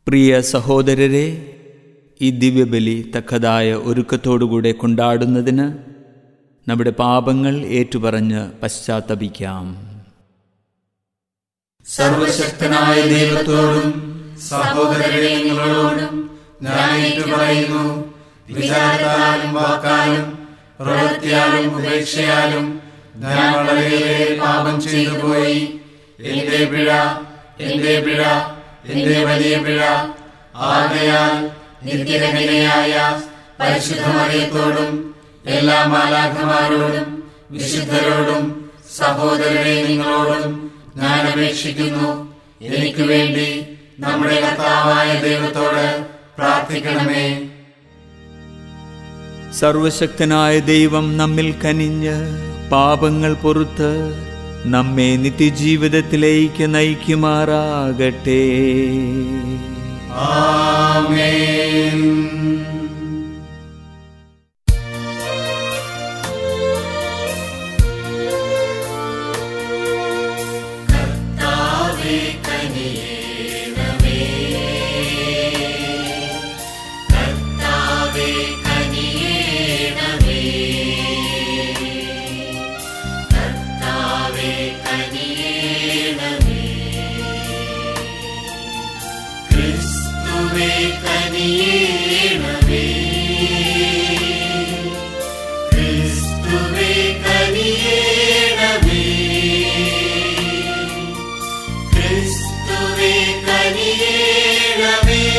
പ്രിയ സഹോദരരെ ഈ ദിവ്യബലി തക്കതായ ഒരുക്കത്തോടുകൂടെ കൊണ്ടാടുന്നതിന് നമ്മുടെ പാപങ്ങൾ ഏറ്റുപറഞ്ഞ് പശ്ചാത്തപിക്കാം സർവശക്തനായ ദൈവത്തോടും സഹോദരരെ നിങ്ങളോടും ഞാൻ ഏറ്റുപറയുന്നു വിചാരത്താലും വാക്കാലും പ്രവൃത്തിയാലും ഉപേക്ഷയാലും ഞാൻ വളരെയേറെ പാപം ചെയ്തു പോയി എന്റെ പിഴ എന്റെ പിഴ എന്റെ വലിയ പിഴ ആകയാൽ നിത്യകന്യയായ പരിശുദ്ധ മറിയത്തോടും എല്ലാ മാലാഖമാരോടും വിശുദ്ധരോടും സഹോദരരെ നിങ്ങളോടും ഞാൻ അപേക്ഷിക്കുന്നു എനിക്ക് വേണ്ടി നമ്മുടെ കർത്താവായ ദൈവത്തോട് പ്രാർത്ഥിക്കണമേ സർവശക്തനായ ദൈവം നമ്മിൽ കനിഞ്ഞ് പാപങ്ങൾ പൊറുത്ത് നമ്മെ നിത്യജീവിതത്തിലേക്ക് നയിക്കുമാറാകട്ടെ ആമേൻ ക്രിസ്തുവേ കനിയേണമേ ക്രിസ്തുവേ കനിയേണമേ ക്രിസ്തുവേ കനിയേണമേ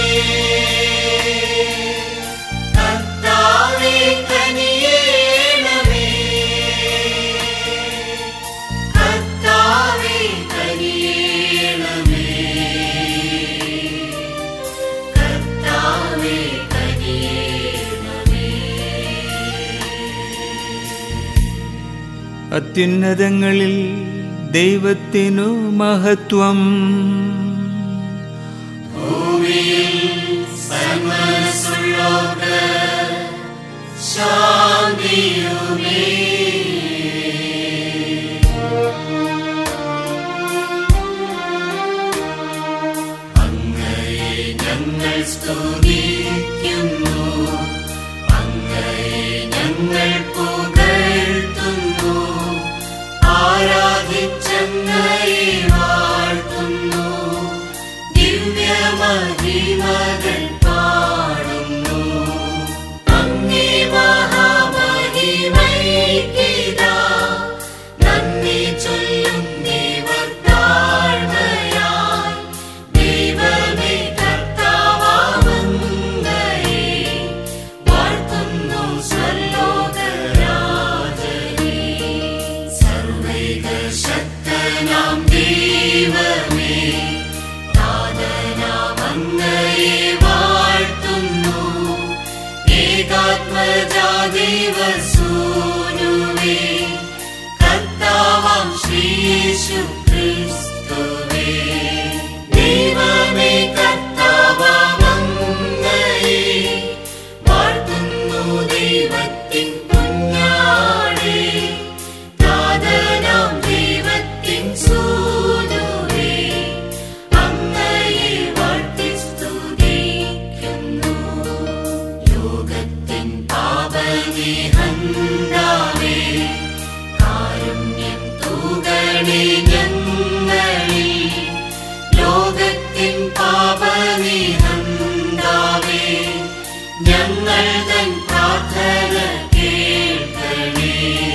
കർത്താവേ കനിയേണമേ കർത്താവേ കനിയേണമേ കർത്താവേ കനിയേണമേ അത്യുന്നതങ്ങളിൽ ദൈവത്തിനു മഹത്വം ഭൂമിയിൽ സന്മനസ്സുള്ളോർക്ക് ശാന്തിയുമേ അങ്ങയെ ഞങ്ങൾ സ്തുതിക്കുന്നു അങ്ങയെ ഞങ്ങൾ പുകഴ്ത്തുന്നു ആരാധിച്ചങ്ങയെ വാഴ്ത്തുന്നു ദിവ്യമഹിമകൾ പാടുന്നു അങ്ങേ മഹാമഹിമൈക്കിതാ നന്ദി ചൊല്ലും ദേവർ താഴ്മയായി ദൈവമേ കർത്താവാമങ്ങയെ വാഴ്ത്തുന്നു സർലോകരാജനേ സർവൈക ശക്തനാം ദൈവമേ നാദനാമങ്ങയെ വാഴ്ത്തുന്നു ഏകാത്മജാദേവസൂനുവേ കർത്താവാം ശ്രീയേശു ക്രിസ്തുവേ ദൈവമേ കർത്താവാമങ്ങയെ വാഴ്ത്തുന്നു ദൈവത്തിൻ കുഞ്ഞാടേ നാദനാം ദൈവത്തിൻ സൂനുവേ അങ്ങയെ വാഴ്ത്തി സ്തുതിക്കുന്നു ലോകത്തിൻ പാപനിഹന്താവേ കാരുണ്യം തൂകണേ ഞങ്ങളിൽ ലോകത്തിൻ പാപനിഹന്താവേ ഞങ്ങൾ തൻ പ്രാർത്ഥന കേൾക്കണേ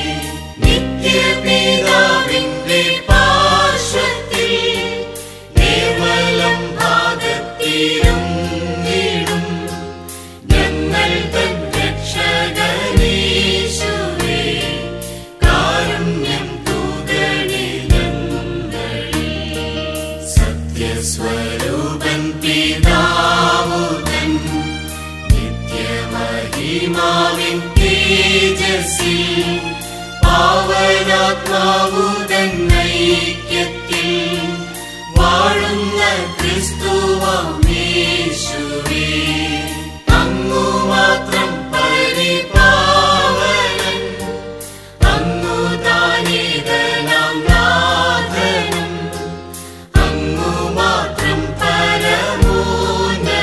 നിത്യപിതാവിന്റെ പാർശ്വത്തിൽ കേവലം ഭാഗത്തിലും നീടും ഞങ്ങൾ തൻ രക്ഷകനീശുവേ കാരുണ്യം തൂകണേ ഞങ്ങളിൽ സത്യസ്വരൂപൻ പിതാവുതൻ നിത്യമഹിമാവിൻ തേജസ്സിൽ പാവനാത്മാവുതൻ ഐക്യത്തിൽ വാഴുന്ന ക്രിസ്തുവാമേശുവേ അങ്ങു മാത്രം പരിപാവനൻ അങ്ങു താനേതനാം നാഥനും അങ്ങു മാത്രം പരമോന്ന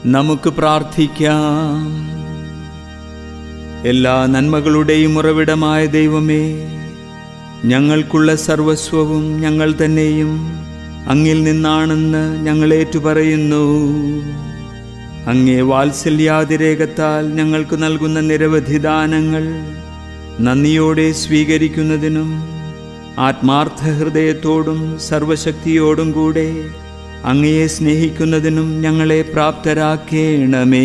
നമുക്ക് പ്രാർത്ഥിക്കാം എല്ലാ നന്മകളുടെയും ഉറവിടമായ ദൈവമേ ഞങ്ങൾക്കുള്ള സർവസ്വവും ഞങ്ങൾ തന്നെയും അങ്ങിൽ നിന്നാണെന്ന് ഞങ്ങൾ ഏറ്റുപറയുന്നു അങ്ങേ വാത്സല്യാതിരേകത്താൽ ഞങ്ങൾക്ക് നൽകുന്ന നിരവധി ദാനങ്ങൾ നന്ദിയോടെ സ്വീകരിക്കുന്നതിനും ആത്മാർത്ഥ ഹൃദയത്തോടും സർവശക്തിയോടും കൂടെ അങ്ങയെ സ്നേഹിക്കുന്നതിനും ഞങ്ങളെ പ്രാപ്തരാക്കേണമേ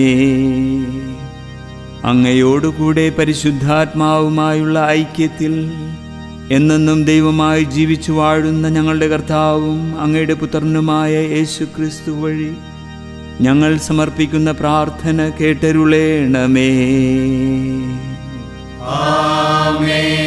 അങ്ങയോടുകൂടെ പരിശുദ്ധാത്മാവുമായുള്ള ഐക്യത്തിൽ എന്നെന്നും ദൈവമായി ജീവിച്ചു വാഴുന്ന ഞങ്ങളുടെ കർത്താവും അങ്ങയുടെ പുത്രനുമായ യേശു ക്രിസ്തു വഴി ഞങ്ങൾ സമർപ്പിക്കുന്ന പ്രാർത്ഥന കേട്ടരുളേണമേ ആമേൻ